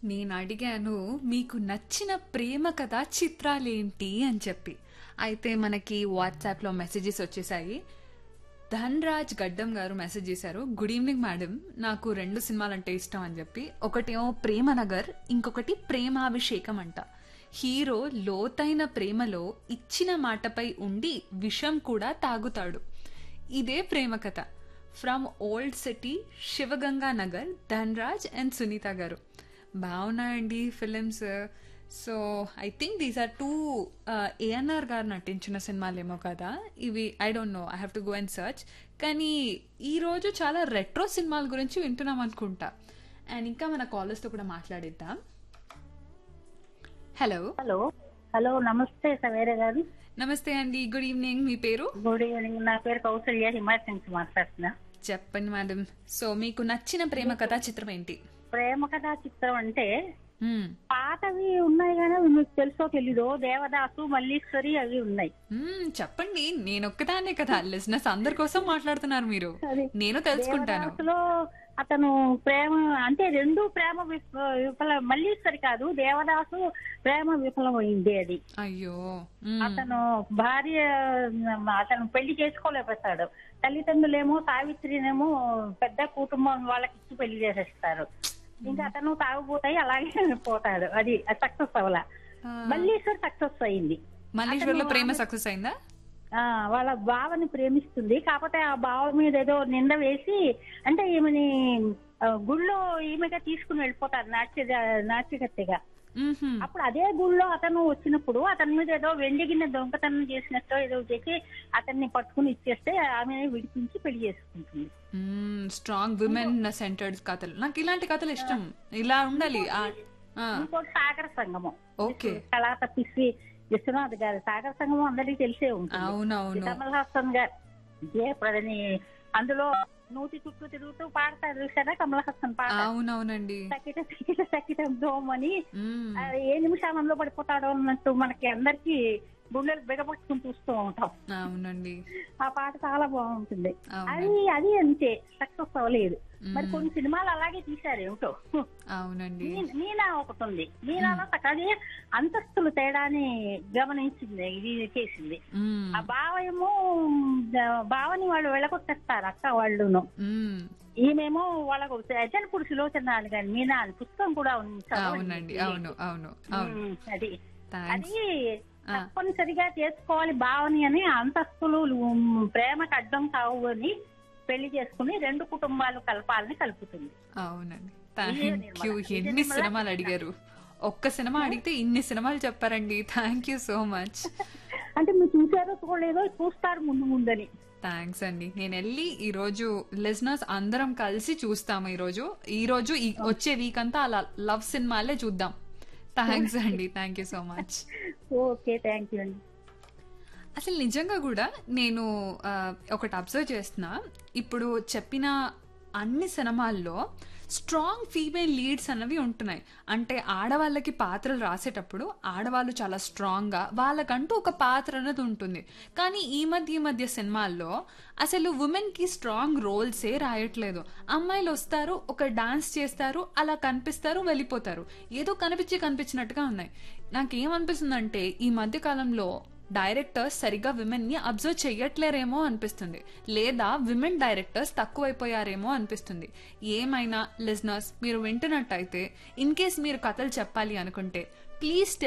నేను అడిగాను మీకు నచ్చిన ప్రేమ కథ చిత్రాలేంటి అని చెప్పి అయితే మనకి వాట్సాప్లో మెసేజెస్ వచ్చేసాయి ధన్రాజ్ గడ్డం గారు మెసేజ్ చేశారు గుడ్ ఈవినింగ్ మేడం నాకు రెండు సినిమాలు అంటే ఇష్టం అని చెప్పి ఒకటేమో ప్రేమ నగర్ ఇంకొకటి ప్రేమాభిషేకం అంట హీరో లోతైన ప్రేమలో ఇచ్చిన మాటపై ఉండి విషం కూడా తాగుతాడు ఇదే ప్రేమ కథ from old city Sivaganga Nagar Dhanraj and Sunitha గారు బాగున్నాయండి films so I think these are two ANR గారు నటించిన సినిమాలేమో కదా ఇవి I don't know I have to go and search కానీ ఈరోజు చాలా రెట్రో సినిమాల గురించి వింటున్నాం అనుకుంటా అండ్ ఇంకా మన కాలర్స్తో కూడా మాట్లాడిద్దాం హలో హలో హలో నమస్తే సవేర గారు నమస్తే అండి గుడ్ ఈవినింగ్ మీ పేరు గుడ్ ఈవినింగ్ నా పేరు కౌసల్య హిమాచల్ నుంచి మాట్లాడుతున్నా చెప్పండి మేడం సో మీకు నచ్చిన ప్రేమ కథా చిత్రం ఏంటి ప్రేమ కథా చిత్రం అంటే మ్మ్. పాతవి ఉన్నాయి కానీ అవి మీకు తెలుసో తెలీదో దేవదాసు మల్లీశ్వరి అవి ఉన్నాయి మ్మ్, చెప్పండి నేను ఒక్కదాన్నే కదా లిజినెస్ అందరి కోసం మాట్లాడుతున్నారు మీరు అది నేను తెలుసుకుంటాను దేవదాసులో అతను ప్రేమ అంటే రెండు ప్రేమ విఫ- విఫల మల్లీశ్వరి కాదు దేవదాసు ప్రేమ విఫలమైంది అది అయ్యో మ్మ్. అతను భార్య అతను పెళ్లి చేసుకోలేకపోతాడు తల్లిదండ్రులేమో సావిత్రినేమో పెద్ద కుటుంబం వాళ్ళకి ఇచ్చి పెళ్లి చేసేస్తారు ఇంకా అతను తాగుపోతాయి అలాగే పోతాడు అది సక్సెస్ అవ్వాల ఆ, మల్లీశ్వర్ సక్సెస్ అయింది మల్లీశ్వర్లో ప్రేమ సక్సెస్ అయిందా ఆ వాళ్ళ బావని ప్రేమిస్తుంది కాకపోతే ఆ బావ మీద ఏదో నింద వేసి అంటే ఈమెని ఆ, గుళ్ళో ఈమెగా తీసుకుని వెళ్ళిపోతారు నాట్య నాట్యగత్తెగా మ్మ్హ్మ్. అప్పుడు అదే గుళ్ళో అతను వచ్చినప్పుడు అతని మీద ఏదో వెండి గిన్నె దొంగతనం చేసినట్టు ఏదో చేసి అతన్ని పట్టుకుని ఇచ్చేస్తే ఆమె విడిపించి పెళ్లి చేసుకుంటుంది మ్మ్, స్ట్రాంగ్ విమెన్ సెంటర్డ్ కథలు నాకు ఇలాంటి కథలు ఇష్టం ఇలా ఉండాలి ఆ, ఆ, ఇంకోటి సాగర సంగమం ఓకే కళా తప్పిసి విశ్వనాథ్ గారు సాగర సంగమం అందరికీ తెలిసే ఉంటుంది అవునవును కమల్ హాసన్ గారు జయప్రదని అందులో నూతి చుట్టూ తిరుగుతూ పాడతారు చూసారా కమల్ హాసన్ పాట అవునవునండి సకిట సకిట సకిటం దోమని మ్మ్. అది ఏ నిమిషాలలో పడిపోతాడో అన్నట్టు మనకి అందరికి గుండెలు బిగపట్టుకుని చూస్తూ ఉంటాం అవునండి ఆ పాట చాలా బాగుంటుంది అవును అది అది అంతే సక్సెస్ అవ్వలేదు మరి మ్మ్. కొన్ని సినిమాలు అలాగే తీశారు ఏమిటో అవునండి మీ- మీనా ఒకటి ఉంది మీనాలో అదే అంతస్తులు తేడాని గమనించింది ఇది చేసింది మ్మ్. ఆ బావ ఏమో ద- బావని వాళ్ళు వెళ్ళగొట్టేస్తారు అక్క వాళ్ళును మ్మ్. ఈమెమో వాళ్ళకు అజనపుడు సులోచన కానీ మీనా అని పుస్తకం కూడా ఉంది చదవండి. అవునండి అవును అవును అవును ఉమ్, అది థ్యాంక్స్ అది ఆ. తప్పనిసరిగా చేసుకోవాలి భావని అని అంతస్తులు ఉమ్, ప్రేమకు అడ్డం కావు అని పెళ్లి చేసుకుని రెండు కుటుంబాలు కలపాలని కలుపుతుంది అవునండి ఇదే థ్యాంక్ నిర్మల. యూ ఇదే ఎన్ని నిర్మల. సినిమాలు అడిగారు ఒక్క సినిమా అడిగితే ఇన్ని సినిమాలు చెప్పారండి థ్యాంక్ యూ సో మచ్ అంటే మీరు చూసారో చూడలేదో చూస్తారు ముందు ముందని థ్యాంక్స్ అండి నేను వెళ్ళి ఈ రోజు లిజనర్స్ అందరం కలిసి చూస్తాము ఈ రోజు ఈ రోజు ఈ వచ్చే వీక్ అంతా అలా లవ్ సినిమాలే చూద్దాం థ్యాంక్స్ అండి thank you so much okay thank you అండి అసలు నిజంగా కూడా నేను ఆ, ఒకటి అబ్జర్వ్ చేస్తున్నా ఇప్పుడు చెప్పిన అన్ని సినిమాల్లో స్ట్రాంగ్ ఫీమేల్ లీడ్స్ అన్నవి ఉంటున్నాయి అంటే ఆడవాళ్ళకి పాత్రలు రాసేటప్పుడు ఆడవాళ్ళు చాలా స్ట్రాంగ్గా వాళ్ళకంటూ ఒక పాత్ర అనేది ఉంటుంది కానీ ఈ మధ్య ఈ మధ్య సినిమాల్లో అసలు ఉమెన్కి స్ట్రాంగ్ రోల్సే రాయట్లేదు అమ్మాయిలు వస్తారు ఒక డాన్స్ చేస్తారు అలా కనిపిస్తారు వెళ్ళిపోతారు ఏదో కనిపించి కనిపించినట్టుగా ఉన్నాయి నాకేమనిపిస్తుందంటే ఈ మధ్య కాలంలో డైరెక్టర్స్ సరిగ్గా విమెన్ ని అబ్జర్వ్ చెయ్యట్లేరేమో అనిపిస్తుంది లేదా విమెన్ డైరెక్టర్స్ తక్కువైపోయారేమో అనిపిస్తుంది ఏమైనా లిజనర్స్ మీరు వింటున్నట్టయితే ఇన్ కేస్ మీరు కథలు చెప్పాలి అనుకుంటే ప్లీజ్